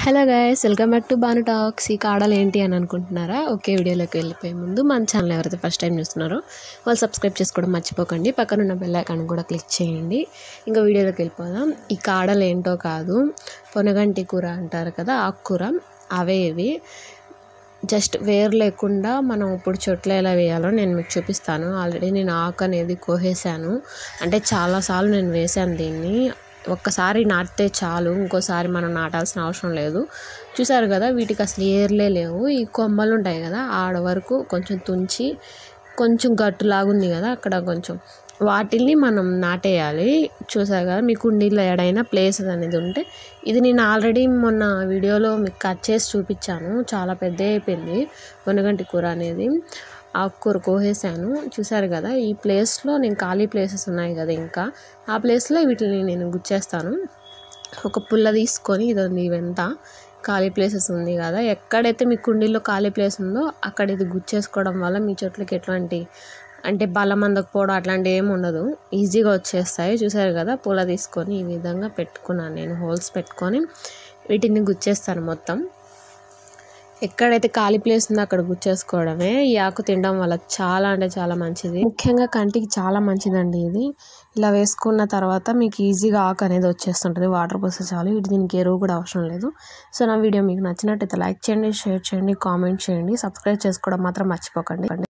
hello guys welcome back to Banu talks ఈ కాడలు ఏంటి అని అనుకుంటున్నారా ఒకే వీడియోలోకి వెళ్ళిపోయే ముందు మన ఛానల్ ఎవరైతే ఫస్ట్ టైం చూస్తున్నారో వాళ్ళు సబ్స్క్రైబ్ చేసుకోవడం మర్చిపోకండి పక్కన ఉన్న బెల్ ఐకాన్ కూడా క్లిక్ చేయండి ఇంకా వీడియోలోకి వెళ్ళిపోదాం ఈ కాడలు ఏంటో కాదు పొనగంటి కూర అంటారు కదా ఆకుకూర అవే ఇవి జస్ట్ వేరు లేకుండా మనం ఇప్పుడు చెట్లు ఎలా వేయాలో నేను మీకు చూపిస్తాను ఆల్రెడీ నేను ఆకు అనేది కోసేసాను అంటే చాలాసార్లు నేను వేసాను దీన్ని ఒక్కసారి నాటితే చాలు ఇంకోసారి మనం నాటాల్సిన అవసరం లేదు చూసారు కదా వీటికి అసలు ఏర్లే లేవు ఈ కొమ్మలు ఉంటాయి కదా ఆడ వరకు కొంచెం తుంచి కొంచెం గట్టులాగుంది కదా అక్కడ కొంచెం వాటిల్ని మనం నాటేయాలి చూసారు కదా మీ కుండీలో ఎడైనా ప్లేస్ అనేది ఉంటే ఇది నేను ఆల్రెడీ మొన్న వీడియోలో మీకు కట్ చేసి చూపించాను చాలా పెద్ద అయిపోయింది వనగంటి కూర అనేది ఆకుకూర కోసేసాను చూసారు కదా ఈ ప్లేస్లో నేను ఖాళీ ప్లేసెస్ ఉన్నాయి కదా ఇంకా ఆ ప్లేస్లో వీటిని నేను గుచ్చేస్తాను ఒక పుల్ల తీసుకొని ఇదండి ఇవంతా ఖాళీ ప్లేసెస్ ఉంది కదా ఎక్కడైతే మీ కుండీలో ఖాళీ ప్లేస్ ఉందో అక్కడ ఇది గుచ్చేసుకోవడం వల్ల మీ చెట్లకి ఎట్లాంటి అంటే బలం అందకపోవడం అట్లాంటివి ఏమి ఉండదు ఈజీగా వచ్చేస్తాయి చూసారు కదా పూల తీసుకొని ఈ విధంగా పెట్టుకున్నాను నేను హోల్స్ పెట్టుకొని వీటిని గుచ్చేస్తాను మొత్తం ఎక్కడైతే ఖాళీ ప్లేస్ ఉందో అక్కడ గుచ్చేసుకోవడమే ఈ ఆకు తినడం వల్ల చాలా అంటే చాలా మంచిది ముఖ్యంగా కంటికి చాలా మంచిదండి ఇది ఇలా వేసుకున్న తర్వాత మీకు ఈజీగా ఆకు అనేది వచ్చేస్తుంటుంది వాటర్ పోస్తే చాలు ఇటు దీనికి ఎరువు కూడా అవసరం లేదు సో నా వీడియో మీకు నచ్చినట్టయితే లైక్ చేయండి షేర్ చేయండి కామెంట్ చేయండి సబ్స్క్రైబ్ చేసుకోవడం మాత్రం మర్చిపోకండి